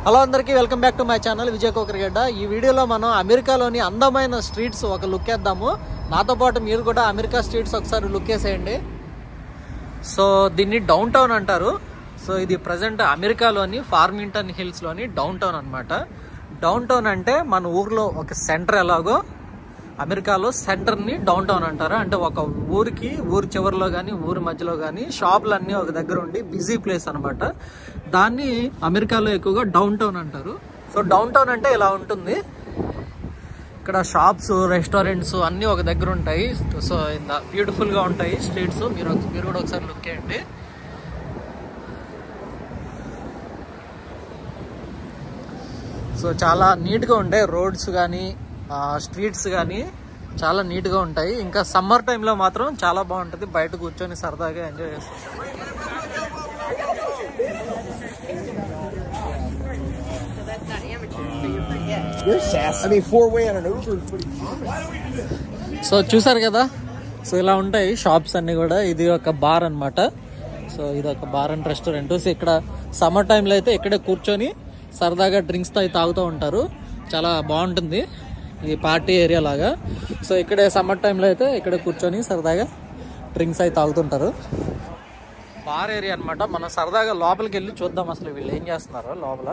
Hello అందరికీ welcome back to my channel Vijay Kokaragadda ఈ వీడియోలో మనం అమెరికాలోని అందమైన స్ట్రీట్స్ ఒక లుక్ వేద్దాము నాతో పాటు మీరు కూడా అమెరికా స్ట్రీట్స్ ఒకసారి లుక్ వేసేయండి సో దీన్ని డౌన్ టౌన్ అంటారు సో ఇది ప్రజెంట్ అమెరికాలోని ఫార్మింగ్టన్ హిల్స్లోని డౌన్ టౌన్ అనమాట డౌన్ టౌన్ అంటే మన ఊర్లో ఒక సెంటర్ ఎలాగో అమెరికాలో సెంటర్ని డౌన్ టౌన్ అంటారు అంటే ఒక ఊరికి ఊరి చివరిలో కానీ ఊరి మధ్యలో కానీ షాపులన్నీ ఒక దగ్గర ఉండి బిజీ ప్లేస్ అనమాట దాన్ని అమెరికాలో ఎక్కువగా డౌన్ టౌన్ అంటారు సో డౌన్ టౌన్ అంటే ఇలా ఉంటుంది ఇక్కడ షాప్స్ రెస్టారెంట్స్ అన్నీ ఒక దగ్గర ఉంటాయి సో ఇంత బ్యూటిఫుల్గా ఉంటాయి స్ట్రీట్స్ మీరు ఒక- మీరు కూడా ఒకసారి లుక్ చేయండి సో చాలా నీట్గా ఉంటాయి రోడ్స్ కానీ స్ట్రీట్స్ కానీ చాలా నీట్గా ఉంటాయి ఇంకా సమ్మర్ టైంలో మాత్రం చాలా బాగుంటుంది బయట కూర్చొని సరదాగా ఎంజాయ్ చేస్తుంటాం You're sassy. I mean, four way on an Uber is pretty common. So చూసారు కదా సో ఇలా ఉంటాయి షాప్స్ అన్ని కూడా ఇది ఒక బార్ అన్నమాట సో ఇది ఒక బార్ అండ్ రెస్టారెంట్ సో ఇక్కడ సమ్మర్ టైంలో అయితే ఇక్కడే కూర్చొని సరదాగా డ్రింక్స్ తో తాగుతూ ఉంటారు చాలా బాగుంటుంది ఇది పార్టీ ఏరియా లాగా సో ఇక్కడే సమ్మర్ టైంలో అయితే ఇక్కడ కూర్చొని సరదాగా డ్రింక్స్ అయి తాగుతుంటారు బార్ ఏరియా అన్నమాట మనం సరదాగా లోపలికి వెళ్ళి చూద్దాం అసలు వీళ్ళు ఏం చేస్తున్నారో లోపల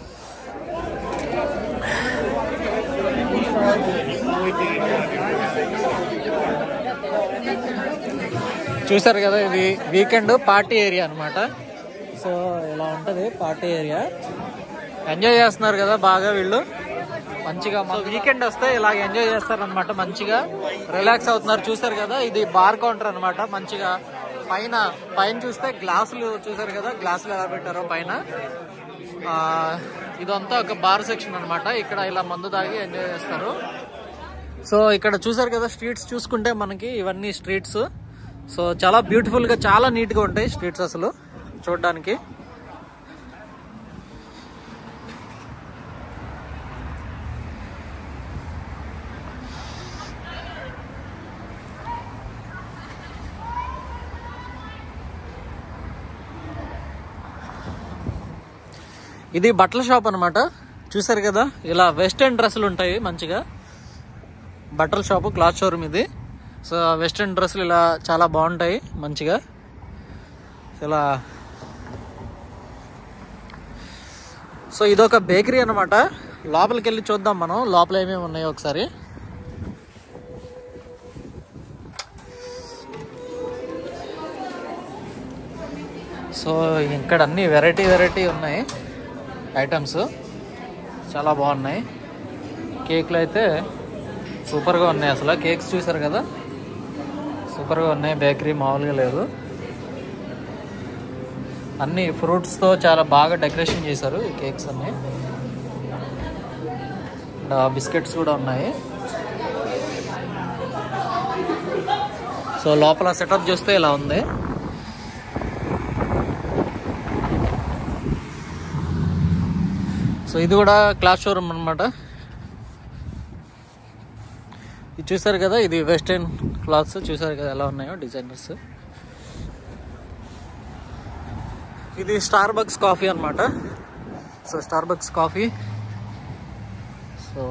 చూసారు కదా ఇది వీకెండ్ పార్టీ ఏరియా అన్నమాట సో ఇలా ఉంటది పార్టీ ఏరియా ఎంజాయ్ చేస్తున్నారు కదా బాగా వీళ్ళు మంచిగా వీకెండ్ వస్తే ఇలా ఎంజాయ్ చేస్తారు అనమాట మంచిగా రిలాక్స్ అవుతున్నారు చూసారు కదా ఇది బార్ కౌంటర్ అన్నమాట మంచిగా పైన పైన చూస్తే గ్లాసులు చూసారు కదా గ్లాసులు ఎలా పెట్టారో పైన ఆ, ఇదంతా ఒక బార్ సెక్షన్ అన్నమాట ఇక్కడ ఇలా మందు తాగి ఎంజాయ్ చేస్తారు సో ఇక్కడ చూసారు కదా స్ట్రీట్స్ చూసుకుంటే మనకి ఇవన్నీ స్ట్రీట్స్ సో చాలా బ్యూటిఫుల్ గా చాలా నీట్ గా ఉంటాయి స్ట్రీట్స్ అసలు చూడడానికి ఇది బట్టల షాప్ అన్నమాట చూసారు కదా ఇలా వెస్టర్న్ డ్రెస్సులు ఉంటాయి మంచిగా బట్టల షాపు క్లాత్ షోరూమ్ ఇది సో వెస్ట్రన్ డ్రెస్సులు ఇలా చాలా బాగుంటాయి మంచిగా ఇలా సో ఇదొక బేకరీ అన్నమాట లోపలికి వెళ్ళి చూద్దాం మనం లోపల ఏమేమి ఉన్నాయో ఒకసారి సో ఇక్కడ అన్ని వెరైటీ వెరైటీ ఉన్నాయి ఐటమ్స్ చాలా బాగున్నాయి కేక్లు అయితే సూపర్గా ఉన్నాయి అసలు కేక్స్ చూసారు కదా సూపర్గా ఉన్నాయి బేకరీ మామూలుగా లేదు అన్ని ఫ్రూట్స్తో చాలా బాగా డెకరేషన్ చేశారు ఈ కేక్స్ అన్ని బిస్కెట్స్ కూడా ఉన్నాయి సో లోపల సెటప్ చూస్తే ఇలా ఉంది సో ఇది కూడా క్లాస్ షోరూమ్ అనమాట ఇది చూసారు కదా ఇది వెస్టర్న్ క్లాత్స్ చూసారు కదా ఎలా ఉన్నాయో డిజైనర్స్ ఇది స్టార్ బక్స్ కాఫీ అనమాట so Starbucks coffee so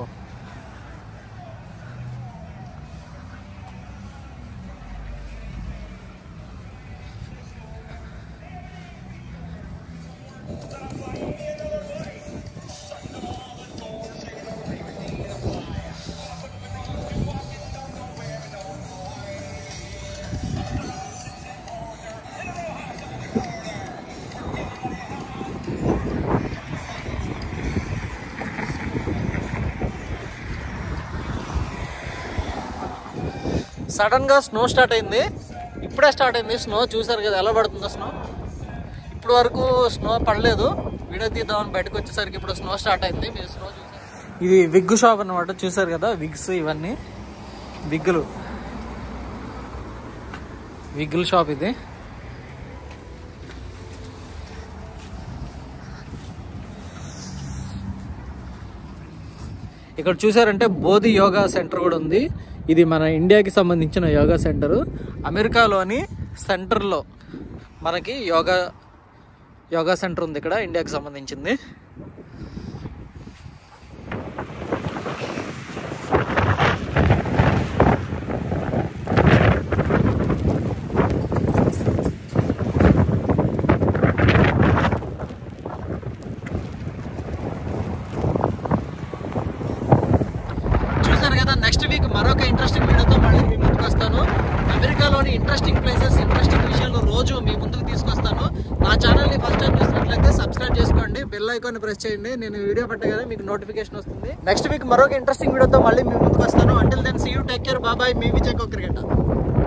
sudden గా స్నో స్టార్ట్ అయింది ఇప్పుడే స్టార్ట్ అయింది స్నో చూసారు కదా ఎలా పడుతుందో స్నో ఇప్పుడు వరకు స్నో పడలేదు వీడియో తీద్దామని బయటకు వచ్చేసరికి ఇప్పుడు స్నో స్టార్ట్ అయింది మీరు స్నో చూసారు ఇది విగ్ షాప్ అన్నమాట చూసారు కదా విగ్స్ ఇవన్నీ విగ్గులు విగ్గుల షాప్ ఇది ఇక్కడ చూసారంటే బోధి యోగా సెంటర్ కూడా ఉంది ఇది మన ఇండియాకి సంబంధించిన యోగా సెంటర్ అమెరికాలోని సెంటర్లో మనకి యోగా యోగా సెంటర్ ఉంది ఇక్కడ ఇండియాకి సంబంధించింది మరొక ఇంట్రెస్టింగ్ వీడియోతో మళ్ళీ మీ ముందుకు వస్తాను అమెరికాలోని ఇంట్రెస్టింగ్ ప్లేసెస్ ఇంట్రెస్టింగ్ విషయాలు రోజు మీ ముందుకు తీసుకొస్తాను నా ఛానల్ని ఫస్ట్ టైం చూసినట్లయితే సబ్స్క్రైబ్ చేసుకోండి బెల్ ఐకాన్ ప్రెస్ చేయండి నేను వీడియో పెట్టగానే మీకు నోటిఫికేషన్ వస్తుంది నెక్స్ట్ వీక్ మరొక ఇంట్రెస్టింగ్ వీడియోతో మళ్ళీ మీ ముందుకు వస్తాను until then see you take care bye bye మీ విజయ్ క్రికెట్